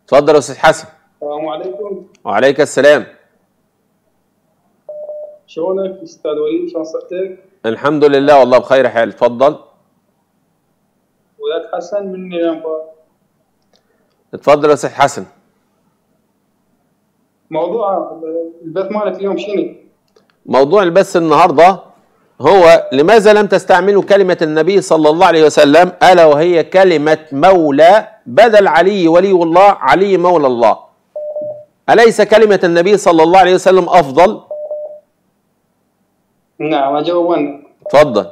اتفضل يا استاذ حسن السلام عليكم وعليك السلام شلونك استاذ وليد شلون صحتك؟ الحمد لله والله بخير حال اتفضل وياك حسن من الانبار اتفضل يا استاذ حسن موضوع البث مالك اليوم شنو؟ موضوع البث النهارده هو لماذا لم تستعملوا كلمة النبي صلى الله عليه وسلم ألا وهي كلمة مولى بدل علي ولي الله علي مولى الله أليس كلمة النبي صلى الله عليه وسلم أفضل؟ نعم اجاوب عنك اتفضل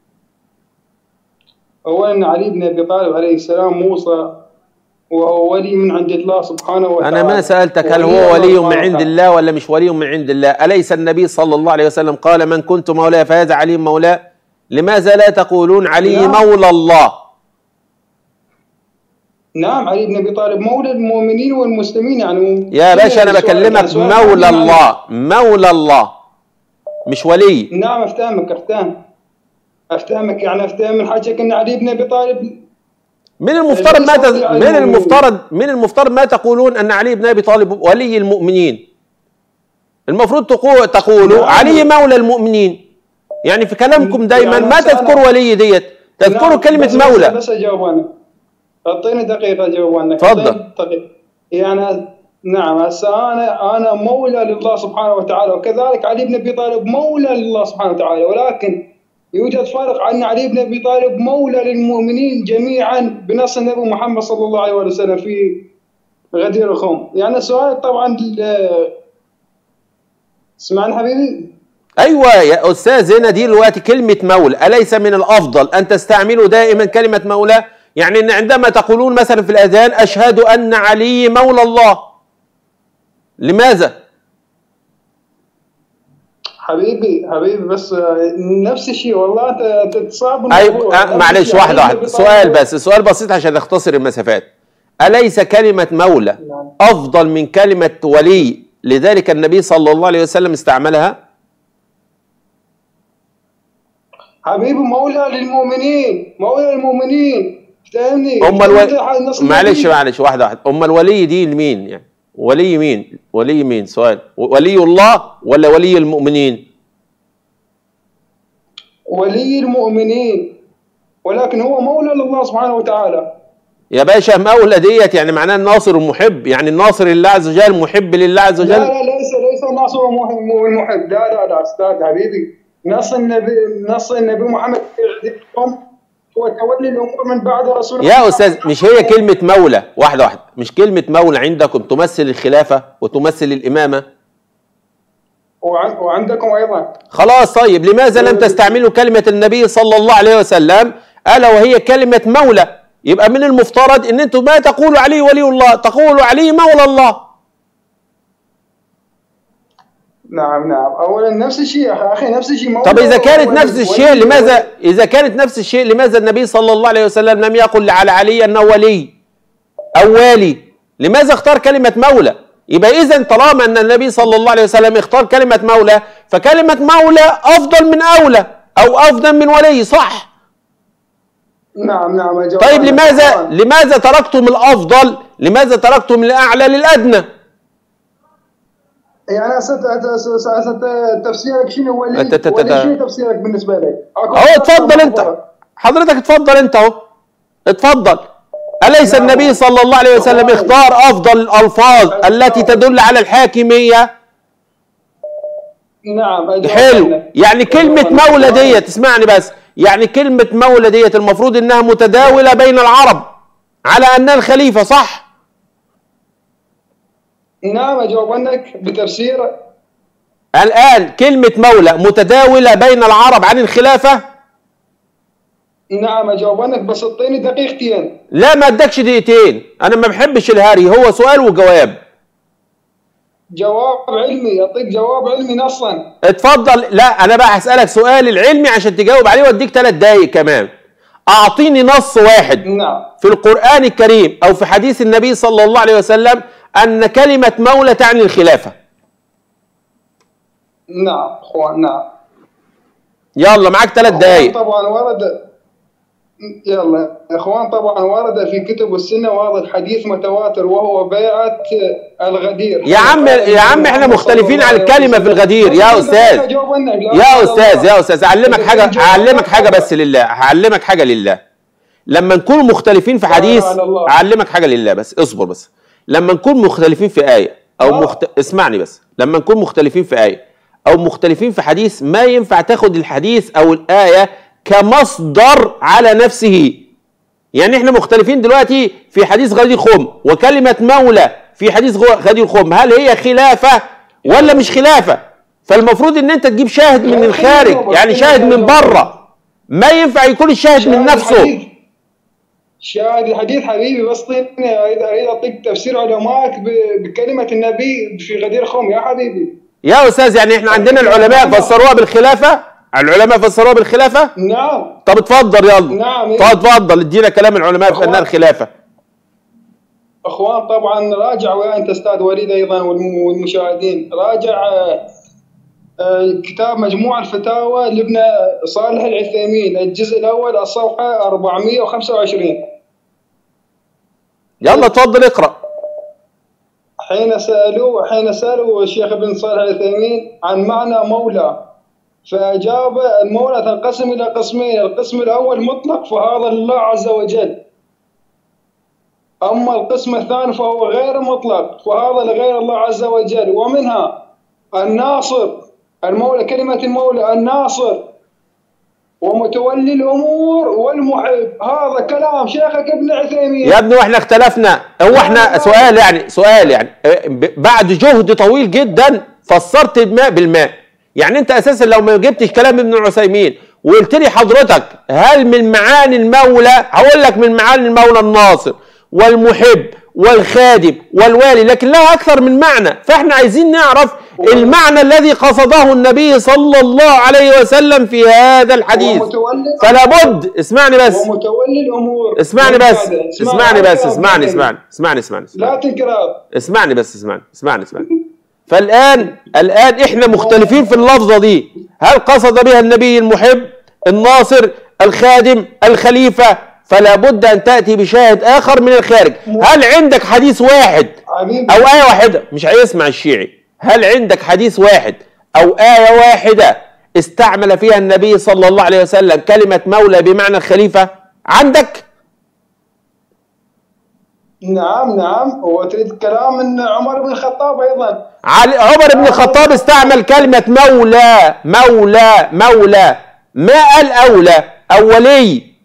اولا علي بن ابي طالب عليه السلام موصى وهو ولي من عند الله سبحانه وتعالى أنا ما سألتك هل هو ولي من عند الله ولا مش ولي من عند الله أليس النبي صلى الله عليه وسلم قال من كنت مولاه فهذا علي مولاه لماذا لا تقولون علي نعم. مولى الله نعم علي بن ابي طالب مولى المؤمنين والمسلمين يعني يا باشا أنا سؤال- بكلمك يعني سؤال مولى عام. الله مولى الله مش ولي نعم افتهمك افتهم افتهمك يعني افتهم من حاجك ان علي بن ابي طالب من المفترض ما تز... النبي صلى الله من عليه وسلم- المفترض من المفترض ما تقولون ان علي بن ابي طالب ولي المؤمنين المفروض تقو... تقولوا نعم. علي مولى المؤمنين يعني في كلامكم دايما يعني ما بس أنا- تذكروا ولي ديت تذكروا نعم، كلمة بس مولى بس, بس اجاوب انا اعطيني دقيقه اجاوب عنك تفضل. أعطيني دقيقة. يعني نعم هسه انا انا مولى لله سبحانه وتعالى وكذلك علي بن ابي طالب مولى لله سبحانه وتعالى ولكن يوجد فرق ان علي بن ابي طالب مولى للمؤمنين جميعا بنص النبي محمد صلى الله عليه وسلم في غدير الخوم يعني السؤال طبعا ال- اسمعني حبيبي ايوه يا استاذ هنا دي دلوقتي كلمة مولى اليس من الافضل ان تستعملوا دائما كلمة مولى يعني ان عندما تقولون مثلا في الاذان اشهد ان علي مولى الله لماذا؟ حبيبي حبيبي بس آه، نفس الشيء والله انت تصاب ايوه آه، معلش واحده واحده سؤال بس سؤال بسيط عشان نختصر المسافات اليس كلمه مولى نعم. افضل من كلمه ولي لذلك النبي صلى الله عليه وسلم استعملها حبيبي مولى للمؤمنين مولى للمؤمنين فهمني ام الو... نص معلش النبي. معلش واحده واحده ام الولي دي لمين يعني ولي مين ولي مين سؤال ولي الله ولا ولي المؤمنين ولي المؤمنين ولكن هو مولى لله سبحانه وتعالى يا باشا مولى ديت يعني معناه الناصر المحب يعني الناصر لله عز وجل محب لله عز لا وجل لا ليس ليس الناصر والمحب لا لا لا استاذ حبيبي نص النبي نص النبي محمد هو تولي الامور من بعد رسول الله يا استاذ مش هي كلمه مولى واحده واحده مش كلمه مولى عندكم تمثل الخلافه وتمثل الامامه وعن- وعندكم ايضا خلاص طيب لماذا لم تستعملوا كلمه النبي صلى الله عليه وسلم الا وهي كلمه مولى يبقى من المفترض ان انتم ما تقولوا علي ولي الله تقولوا علي مولى الله نعم نعم اولا نفس الشيء يا اخي نفس الشيء طب اذا كانت ولي- نفس الشيء ولي- لماذا اذا كانت نفس الشيء لماذا النبي صلى الله عليه وسلم لم يقل على علي انه ولي او والي لماذا اختار كلمه مولى يبقى اذا طالما ان النبي صلى الله عليه وسلم اختار كلمه مولى فكلمه مولى افضل من اولى او افضل من ولي صح نعم نعم أجاوب طيب عنك. لماذا طبعاً. لماذا تركتم الافضل لماذا تركتم الاعلى للادنى يعني هسه هسه- هسه تفسيرك شنو ولي أنت- أنت- ولي شنو تفسيرك بالنسبه لك؟ أكو- اهو اتفضل انت أكبر. حضرتك اتفضل انت اهو اتفضل أليس نعم. النبي صلى الله عليه وسلم اختار أفضل الألفاظ التي تدل على الحاكمية نعم أجاوب حلو عنك. يعني كلمة أجاوب عنك. مولى ديت اسمعني بس يعني كلمة مولى ديت المفروض إنها متداولة بين العرب على أنها الخليفة صح نعم اجاوب عنك بتفسير الآن كلمة مولى متداولة بين العرب عن الخلافة نعم اجاوب عنك بس اعطيني دقيقتين لا ما ادكش دقيقتين أنا ما بحبش الهري هو سؤال وجواب جواب علمي اعطيك جواب علمي نصا اتفضل لا انا بقى هسألك سؤال العلمي عشان تجاوب عليه واديك ثلاث دقايق كمان اعطيني نص واحد نعم في القرآن الكريم او في حديث النبي صلى الله عليه وسلم ان كلمة مولى تعني الخلافة نعم اخوان نعم يلا معاك ثلاث دقايق طبعا ورد يلا يا اخوان طبعا ورد في كتب السنه واضح حديث متواتر وهو بيعه الغدير يا عم يا عم احنا مختلفين على الكلمه في الغدير يا استاذ يا استاذ يا استاذ اعلمك حاجه اعلمك حاجه بس لله هعلمك حاجه لله لما نكون مختلفين في حديث اعلمك حاجه لله بس اصبر بس لما نكون مختلفين في ايه او مخت... اسمعني بس لما نكون مختلفين في ايه او مختلفين في حديث ما ينفع تاخد الحديث او الايه كمصدر على نفسه يعني احنا مختلفين دلوقتي في حديث غدير خم وكلمة مولى في حديث غدير خم هل هي خلافة ولا مش خلافة فالمفروض ان انت تجيب شاهد من الخارج يعني شاهد من بره ما ينفع يكون الشاهد من نفسه شاهد الحديث حبيبي بس طيني اريد اعطيك تفسير علمائك بكلمة النبي في غدير خم يا حبيبي يا استاذ يعني احنا عندنا العلماء فسروها بالخلافة العلماء فسروها بالخلافة؟ نعم طب اتفضل يلا نعم طب اتفضل ادينا كلام العلماء في انها الخلافة اخوان طبعا راجع ويا انت استاذ وليد ايضا والمشاهدين راجع كتاب مجموع الفتاوى لابن صالح العثيمين الجزء الاول الصفحه 425 يلا اتفضل اقرا حين سالوه حين سالوا الشيخ ابن صالح العثيمين عن معنى مولى فأجاب المولى تنقسم إلى قسمين القسم الأول مطلق فهذا لله عز وجل أما القسم الثاني فهو غير مطلق فهذا لغير الله عز وجل ومنها الناصر المولى كلمة المولى الناصر ومتولي الامور والمحب هذا كلام شيخك ابن عثيمين يا ابني واحنا اختلفنا هو احنا سؤال يعني سؤال يعني بعد جهد طويل جدا فسرت الماء بالماء يعني انت اساسا لو ما جبتش كلام ابن عثيمين وقلت لي حضرتك هل من معاني المولى هقول لك من معاني المولى الناصر والمحب والخادم والوالي لكن لها اكثر من معنى فاحنا عايزين نعرف المعنى الذي قصده النبي صلى الله عليه وسلم في هذا الحديث فلا بد اسمعني بس ومتولي الامور اسمعني بس اسمعني بس اسمعني اسمعني اسمعني اسمعني لا تكره اسمعني بس اسمعني اسمعني اسمعني فالآن الآن إحنا مختلفين في اللفظة دي هل قصد بها النبي المحب الناصر الخادم الخليفة فلا بد أن تأتي بشاهد آخر من الخارج هل عندك حديث واحد أو آية واحدة مش هيسمع الشيعي هل عندك حديث واحد أو آية واحدة استعمل فيها النبي صلى الله عليه وسلم كلمة مولى بمعنى الخليفة عندك نعم نعم وتريد كلام من عمر بن الخطاب ايضا علي عمر بن الخطاب استعمل كلمة مولى مولى مولى ما قال أولى أو ولي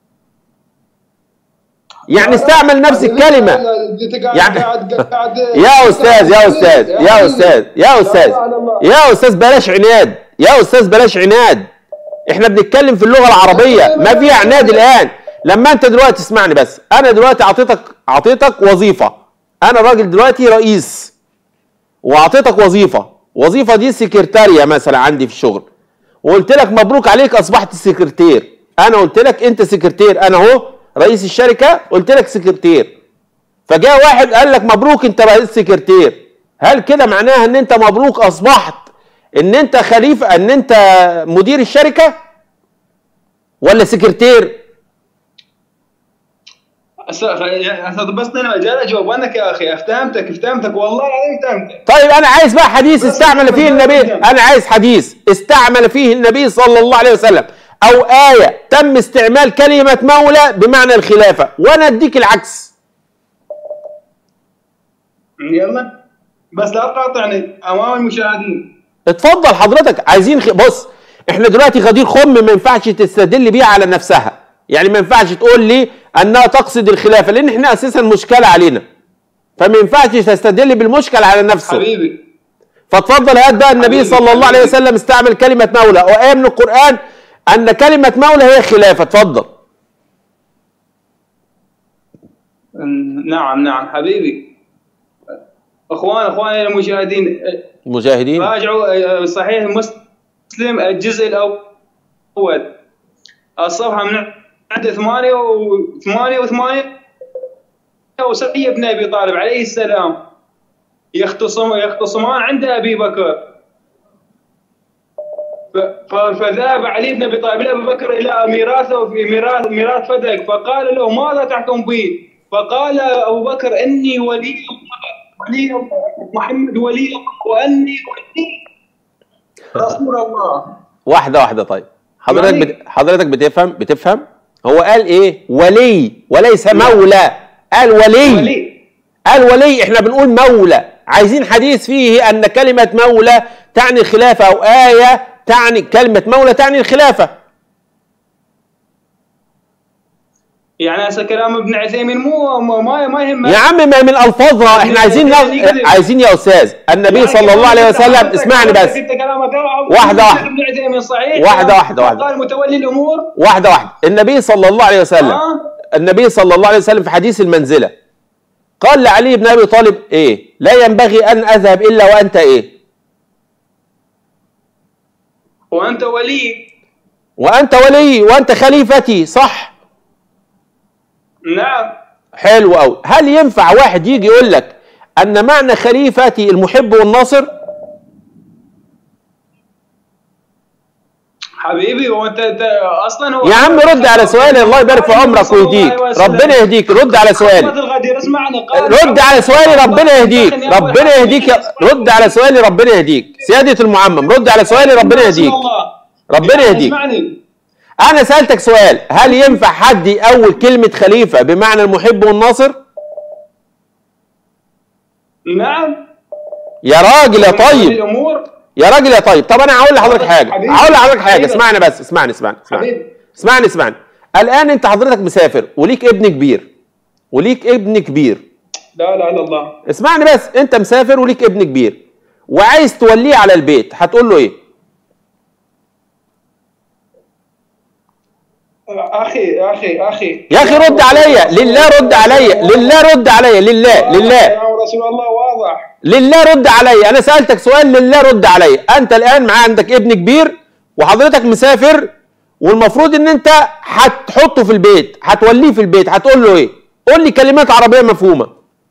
يعني استعمل نفس الكلمة يعني يا أستاذ يا أستاذ يا أستاذ يا أستاذ يا أستاذ بلاش عناد يا أستاذ بلاش عناد احنا بنتكلم في اللغة العربية ما فيها عناد الآن لما انت دلوقتي اسمعني بس انا دلوقتي اعطيتك اعطيتك وظيفه انا راجل دلوقتي رئيس واعطيتك وظيفه وظيفه دي سكرتاريه مثلا عندي في الشغل وقلت لك مبروك عليك اصبحت سكرتير انا قلت لك انت سكرتير انا اهو رئيس الشركه قلت لك سكرتير فجاء واحد قال لك مبروك انت رئيس سكرتير هل كده معناها ان انت مبروك اصبحت ان انت خليفه ان انت مدير الشركه ولا سكرتير بس انا مجال اجاوب عنك يا اخي افتهمتك افتهمتك والله العظيم افتهمتك طيب انا عايز بقى حديث استعمل فيه النبي انا عايز حديث استعمل فيه النبي صلى الله عليه وسلم او آية تم استعمال كلمة مولى بمعنى الخلافة وانا اديك العكس يلا بس لا تقاطعني امام المشاهدين اتفضل حضرتك عايزين خ... بص احنا دلوقتي غدير خم ما ينفعش تستدل بيها على نفسها يعني ما ينفعش تقول لي انها تقصد الخلافه لان احنا اساسا مشكله علينا فما ينفعش تستدل بالمشكل على نفسه حبيبي فاتفضل هات بقى النبي صلى الله عليه وسلم استعمل كلمه مولى وايه من القران ان كلمه مولى هي خلافه اتفضل نعم نعم حبيبي اخوان اخواني المشاهدين المشاهدين راجعوا صحيح مسلم الجزء الاول الصفحه من عند ثمانية وثمانية وثمانية وسعي بن ابي طالب عليه السلام يختصم يختصمان عند ابي بكر ف- فذهب علي بن ابي طالب الى ابي بكر الى ميراثه في ميراث ميراث فدك فقال له ماذا تحكم به؟ فقال ابو بكر اني ولي الله ولي الله محمد ولي الله واني ولي رسول الله واحده واحده طيب حضرتك يعني- بت... حضرتك بتفهم بتفهم هو قال ايه ولي وليس مولى قال ولي ولي قال ولي احنا بنقول مولى عايزين حديث فيه ان كلمه مولى تعني الخلافه او ايه تعني كلمه مولى تعني الخلافه يعني هسه كلام ابن عثيمين مو مو- ما ما يهمه يا عم ما من الفاظها احنا عايزين نغ... عايزين يا استاذ النبي صلى الله عليه وسلم اسمعني بس انت كلامك واحدة واحدة. ابن عثيمين صحيح واحدة واحدة واحدة. قال متولي الامور واحده واحده النبي صلى الله عليه وسلم ها النبي صلى الله عليه وسلم في حديث المنزله قال لعلي بن ابي طالب ايه لا ينبغي ان اذهب الا وانت ايه وانت ولي وانت ولي وانت خليفتي صح نعم حلو قوي هل ينفع واحد يجي يقول لك ان معنى خليفتي المحب والناصر حبيبي هو انت انت اصلا هو يا عم رد على سؤالي الله يبارك في عمرك صلى الله ويهديك عليه وسلم. ربنا يهديك رد على خطبة سؤالي الغدير اسمعني قال رد على سؤالي ربنا يهديك دخلني أول ربنا حاجة. يهديك يا- رد على سؤالي ربنا يهديك سيادة المعمم رد على سؤالي ربنا رسول يهديك الله. ربنا يعني يهديك اسمعني انا سألتك سؤال هل ينفع حد يأول كلمة خليفة بمعنى المحب والناصر نعم يا راجل يا طيب الامور يا راجل يا طيب طب انا هقول لحضرتك حاجة حبيبي. هقول لحضرتك حاجة حبيبي. اسمعني بس اسمعني اسمعني اسمعني حبيبي اسمعني اسمعني الان انت حضرتك مسافر وليك ابن كبير وليك ابن كبير لا لا الا الله اسمعني بس انت مسافر وليك ابن كبير وعايز توليه على البيت هتقول له ايه اخي اخي اخي يا اخي رد عليا لله رد عليا لله رد عليا لله لله يا رسول الله واضح لله رد عليا انا سالتك سؤال لله رد عليا انت الان معاه عندك ابن كبير وحضرتك مسافر والمفروض ان انت هتحطه في البيت هتوليه في البيت هتقول له ايه قول لي كلمات عربيه مفهومه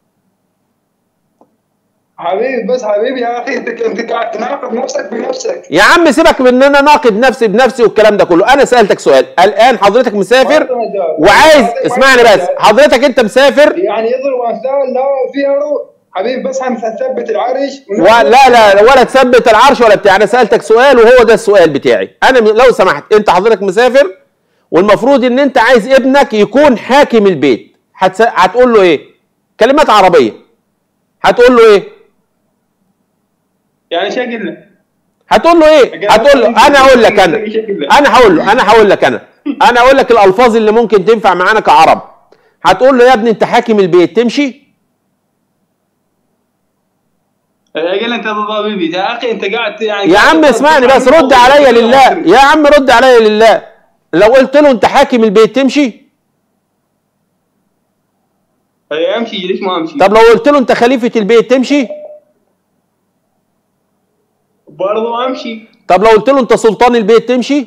حبيبي بس حبيبي يا اخي انت انت قاعد تناقض نفسك بنفسك يا عم سيبك من ان انا ناقد نفسي بنفسي والكلام ده كله انا سالتك سؤال الان حضرتك مسافر وعايز اسمعني بس حضرتك انت مسافر يعني يضرب امثال لا فيها روح حبيبي بس هنثبت العرش ولا لا ولا تثبت العرش ولا بتاع انا سالتك سؤال وهو ده السؤال بتاعي انا م- لو سمحت انت حضرتك مسافر والمفروض ان انت عايز ابنك يكون حاكم البيت هتس... هتقول له ايه كلمات عربيه هتقول له ايه يعني شكلنا هتقول له ايه هتقول له انا اقول لك انا انا هقول له انا هقول لك انا انا اقول لك الالفاظ اللي ممكن تنفع معانا كعرب هتقول له يا ابني انت حاكم البيت تمشي قال انت ضد حبيبي يا اخي انت قاعد يعني يا عم اسمعني بس رد عليا لله يا عم رد عليا لله لو قلت له انت حاكم البيت تمشي يا امشي ليش ما امشي طب لو قلت له انت خليفة البيت تمشي برضو امشي طب لو قلت له انت سلطان البيت تمشي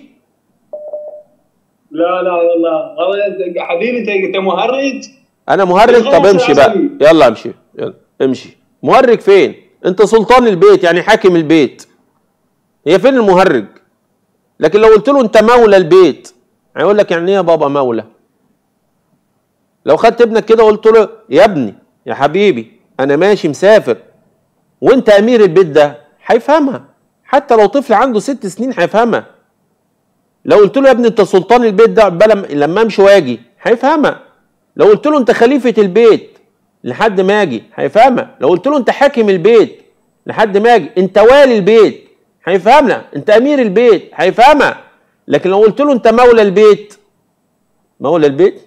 لا لا والله والله حبيبي انت انت مهرج انا مهرج طب خلاص امشي يا بقى عمي. يلا امشي يلا امشي مهرج فين انت سلطان البيت يعني حاكم البيت هي فين المهرج لكن لو قلت له انت مولى البيت هيقول لك يعني ايه يا بابا مولى لو خدت ابنك كده وقلت له يا ابني يا حبيبي انا ماشي مسافر وانت امير البيت ده هيفهمها حتى لو طفل عنده ست سنين هيفهمها لو قلت له يا ابني انت سلطان البيت ده بل لما امشي واجي هيفهمها لو قلت له انت خليفة البيت لحد ما اجي هيفهمها لو قلت له انت حاكم البيت لحد ما اجي انت والي البيت هيفهمها انت امير البيت هيفهمها لكن لو قلت له انت مولى البيت مولى البيت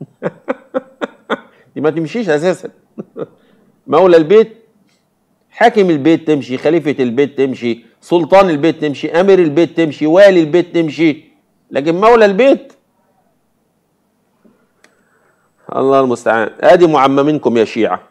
دي ما تمشيش اساسا مولى البيت حاكم البيت تمشي خليفة البيت تمشي سلطان البيت تمشي امير البيت تمشي والي البيت تمشي لكن مولى البيت الله المستعان ادي معممينكم يا شيعه